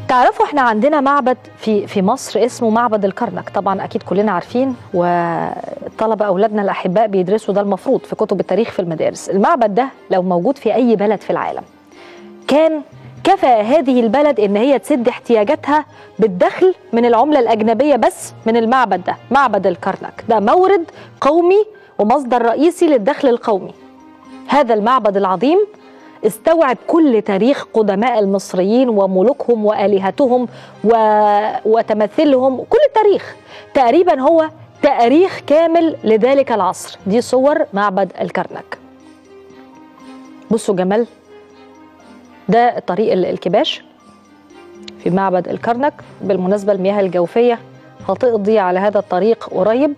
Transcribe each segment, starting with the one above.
تعرفوا احنا عندنا معبد في في مصر اسمه معبد الكرنك طبعا اكيد كلنا عارفين والطلبه اولادنا الاحباء بيدرسوا ده المفروض في كتب التاريخ في المدارس المعبد ده لو موجود في اي بلد في العالم كان كفى هذه البلد ان هي تسد احتياجاتها بالدخل من العمله الاجنبيه بس من المعبد ده معبد الكرنك ده مورد قومي ومصدر رئيسي للدخل القومي هذا المعبد العظيم استوعب كل تاريخ قدماء المصريين وملوكهم والهتهم و... وتماثيلهم كل التاريخ تقريبا هو تاريخ كامل لذلك العصر دي صور معبد الكرنك بصوا جمال ده طريق الكباش في معبد الكرنك بالمناسبة المياه الجوفية هتقضي على هذا الطريق قريب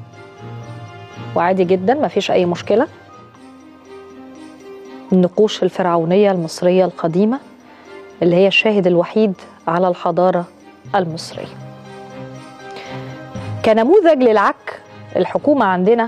وعادي جدا ما فيش أي مشكلة النقوش الفرعونية المصرية القديمة اللي هي الشاهد الوحيد على الحضارة المصرية كنموذج للعك الحكومة عندنا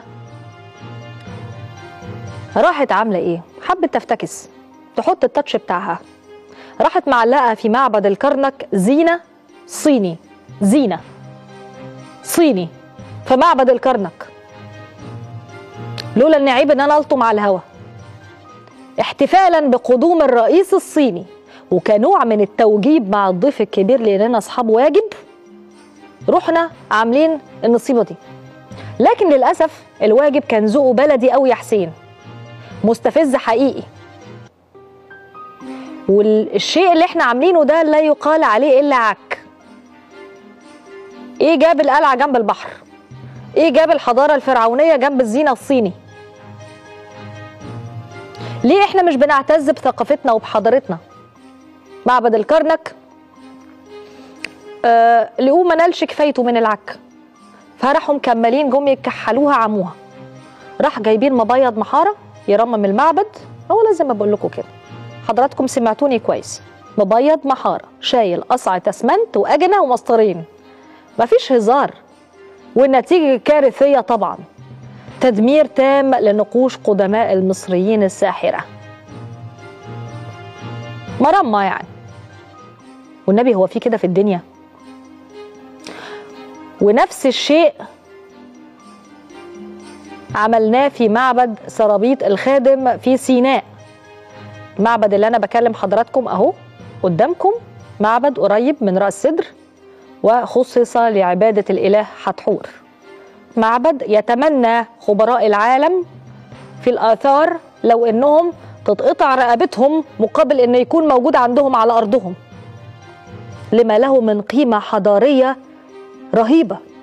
راحت عاملة إيه؟ حبت تفتكس تحط التاتش بتاعها راحت معلقة في معبد الكرنك زينة صيني زينة صيني في معبد الكرنك لولا ان عيب ان انا الطم على الهوا احتفالا بقدوم الرئيس الصيني وكنوع من التوجيب مع الضيف الكبير لاننا اصحاب واجب رحنا عاملين النصيبه دي لكن للاسف الواجب كان ذوقه بلدي قوي يا حسين مستفز حقيقي والشيء اللي احنا عاملينه ده لا يقال عليه الا عك ايه جاب القلعه جنب البحر ايه جاب الحضاره الفرعونيه جنب الزينه الصيني ليه احنا مش بنعتز بثقافتنا وبحضارتنا معبد الكرنك آه لقوه ما نالش كفايته من العك فراحوا مكملين جم يكحلوها عموها راح جايبين مبيض محاره يرمم المعبد هو لازم اقول لكم كده حضراتكم سمعتوني كويس مبيض محاره شايل قصعه اسمنت واجنه ومسطرين مفيش هزار والنتيجه كارثيه طبعا تدمير تام لنقوش قدماء المصريين الساحره مرمى يعني والنبي هو في كده في الدنيا ونفس الشيء عملناه في معبد سرابيط الخادم في سيناء المعبد اللي انا بكلم حضراتكم اهو قدامكم معبد قريب من راس سدر وخصص لعباده الاله حتحور معبد يتمنى خبراء العالم في الاثار لو انهم تتقطع رقبتهم مقابل ان يكون موجود عندهم على ارضهم لما له من قيمه حضاريه رهيبه